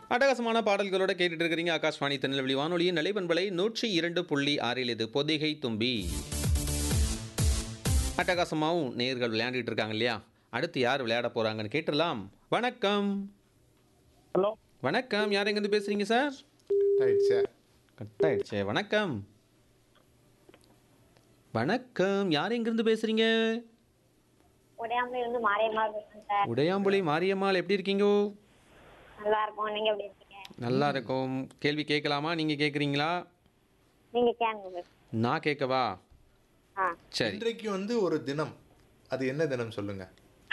அட்டகாசமான பாடல்களோட கேட்டுட்டு இருக்கிறீங்க ஆகாஷ்வாணி திருநெல்வேலி வானொலியின் நிலைபண்பலை நூற்றி இரண்டு புள்ளி ஆறில் இது பொதிகை தும்பி அட்டகாசமாகவும் நேர்கள் விளையாண்டுட்டு இருக்காங்க இல்லையா அடுத்து யார் விளையாட போறாங்கன்னு கேட்டுடலாம் வணக்கம் ஹலோ வணக்கம் யார் எங்கேருந்து பேசுறீங்க சார் ஆயிடுச்சே கட் ஆயிடுச்சே வணக்கம் வணக்கம் யார் எங்கேருந்து பேசுறீங்க உடையாமல இருந்து மாரியம்மா பேசுறேன் சார் உடையாம்புலி மாரியம்மாள் எப்படி இருக்கீங்க நல்லா இருக்கும் நீங்க எப்படி இருக்கீங்க நல்லா இருக்கும் கேள்வி கேட்கலாமா நீங்கள் கேட்குறீங்களா நீங்க கேளுங்க சார் நான் கேட்கவா ஆ சரி இன்றைக்கு வந்து ஒரு தினம் அது என்ன தினம் சொல்லுங்க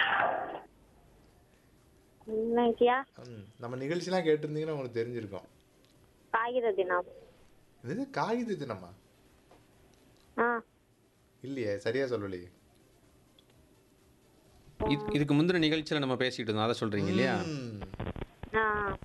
இன்னைக்கியா ம், நம்ம நிகழ்ச்சிலாம் கேட்டிருந்தீங்கன்னா உங்களுக்கு தெரிஞ்சிருக்கும் காகித தினம் இது காகித தினமா ஆ இல்லையே சரியா சொல்லலையே இது இதுக்கு முந்தின நிகழ்ச்சியில் நம்ம பேசிட்டு இருந்தோம் அதை சொல்கிறீங்க இல்லையா ம், ஆ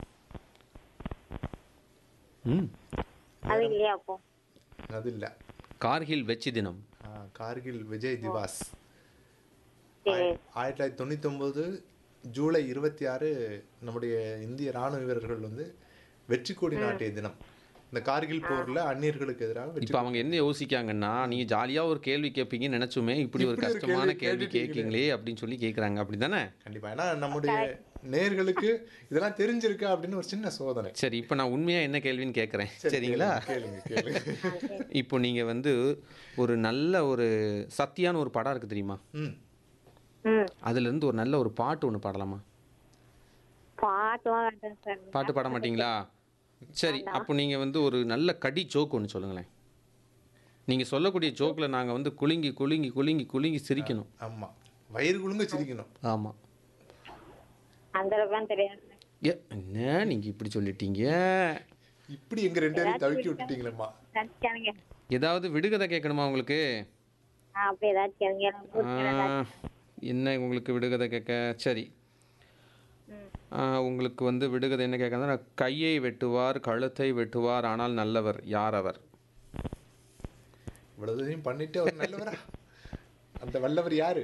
ம் அது இல்லையா அப்போ அது இல்ல கார்கில் வெச்சி தினம் ஆ, கார்கில் விஜய் திவாஸ் சரி ஆயிரத்தி தொள்ளாயிரத்தி தொண்ணூத்தி ஒன்பது ஜூலை இருபத்தி ஆறு நம்முடைய இந்திய ராணுவ வீரர்கள் வந்து வெற்றி கொடி நாட்டிய தினம் இந்த கார்கில் போர்ல அந்நியர்களுக்கு எதிராக வெற்றி இப்போ அவங்க என்ன யோசிக்காங்கன்னா நீங்கள் ஜாலியாக ஒரு கேள்வி கேட்பீங்கன்னு நினச்சுமே இப்படி ஒரு இப்படி ஒரு கஷ்டமான கேள்வி கேள்வி கேட்டுட்டீங்களே. கேட்கீங்களே அப்படின்னு சொல்லி கேட்குறாங்க அப்படி தானே கண்டிப்பா ஏன்னா நம்முடைய நேர்களுக்கு இதெல்லாம் தெரிஞ்சிருக்கா அப்படின்னு ஒரு சின்ன சோதனை சரி இப்போ நான் உண்மையாக என்ன கேள்வின்னு கேட்குறேன் சரிங்களா கேளுங்க கேளுங்க இப்போ நீங்கள் வந்து ஒரு நல்ல ஒரு சத்தியான ஒரு படம் இருக்குது தெரியுமா ம் ம் அதுலேருந்து ஒரு நல்ல ஒரு பாட்டு ஒன்று பாடலாமா பாட்டுலாம் வேண்டாம் சார் பாட்டு பாட மாட்டீங்களா சரி அப்போ நீங்கள் வந்து ஒரு நல்ல கடி ஜோக் ஒன்று சொல்லுங்களேன் நீங்கள் சொல்லக்கூடிய ஜோக்கில் நாங்கள் வந்து குலுங்கி குலுங்கி குலுங்கி குலுங்கி சிரிக்கணும் ஆமா வயிறு குலுங்க சிரிக்கணும் ஆமாம் அந்த அளவுக்குலாம் தெரியாது சார் ஏ என்ன நீங்கள் இப்படி சொல்லிட்டீங்க இப்படி எங்க ரெண்டு பேரையும் தவிக்கி விட்டுட்டீங்களேம்மா ஏதாச்சும் கேளுங்க ஏதாவது விடுகதை கேட்கணுமா உங்களுக்கு ஆ அப்படி ஏதாச்சும் கேளுங்க ஆ, என்ன உங்களுக்கு விடுகதை கேட்க சரி ம். ஆ, உங்களுக்கு வந்து விடுகதை என்ன கேட்கறதுனா கையை வெட்டுவார் கழுத்தை வெட்டுவார் ஆனால் நல்லவர் யார் அவர் இவ்வளவுதையும் பண்ணிட்டு அவர் நல்லவரா அந்த வல்லவர் யாரு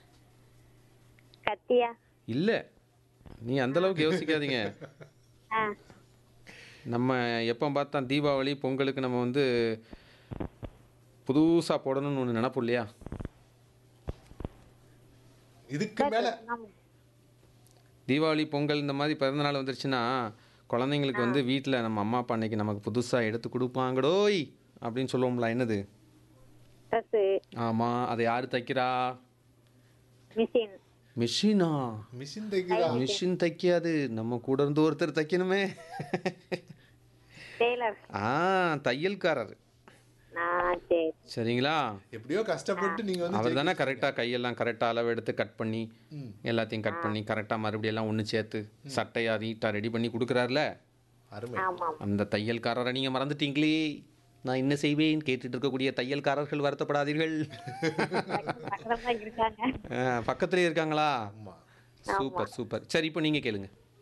கத்தியா இல்லை நீ அந்த அளவுக்கு யோசிக்காதீங்க ஆ நம்ம எப்போ பார்த்தா தீபாவளி பொங்கலுக்கு நம்ம வந்து புதுசாக போடணும்னு ஒன்று நினப்போம் இல்லையா இதுக்கு மேல ஆமா. தீபாவளி பொங்கல் இந்த மாதிரி பிறந்தநாள் வந்துருச்சுன்னா குழந்தைங்களுக்கு வந்து வீட்டில் நம்ம அம்மா அப்பா அன்னைக்கு நமக்கு புதுசாக எடுத்து கொடுப்பாங்கடோய் அப்படின்னு சொல்லுவோம்ல என்னது ட்ரெஸ்ஸு ஆமாம் அதை யார் தைக்கிறா மிஷின் மிஷினா மிஷின் தைக்குதா மிஷின் தைக்காது நம்ம கூட இருந்து ஒருத்தர் தைக்கணுமே டெய்லர் ஆ தையல்காரர் ஆ சரி சரிங்களா எப்படியோ கஷ்டப்பட்டு நீங்க வந்து அவர் தானே கரெக்டாக கையெல்லாம் கரெக்டாக அளவு எடுத்து கட் பண்ணி ம். எல்லாத்தையும் கட் பண்ணி கரெக்டாக மறுபடியும் எல்லாம் ஒன்று சேர்த்து சட்டையா நீட்டாக ரெடி பண்ணி கொடுக்குறாருல அருமை ஆமா அந்த தையல்காரரை நீங்கள் மறந்துட்டீங்களே நான் என்ன செய்வேன் கேட்டுட்டு இருக்கக்கூடிய தையல்காரர்கள் வருத்தப்படாதீர்கள் பக்கத்துல தான் இருக்காங்க ஆ, பக்கத்துலயே இருக்காங்களா ஆமா சூப்பர் சூப்பர் சரி இப்போ நீங்கள் கேளுங்க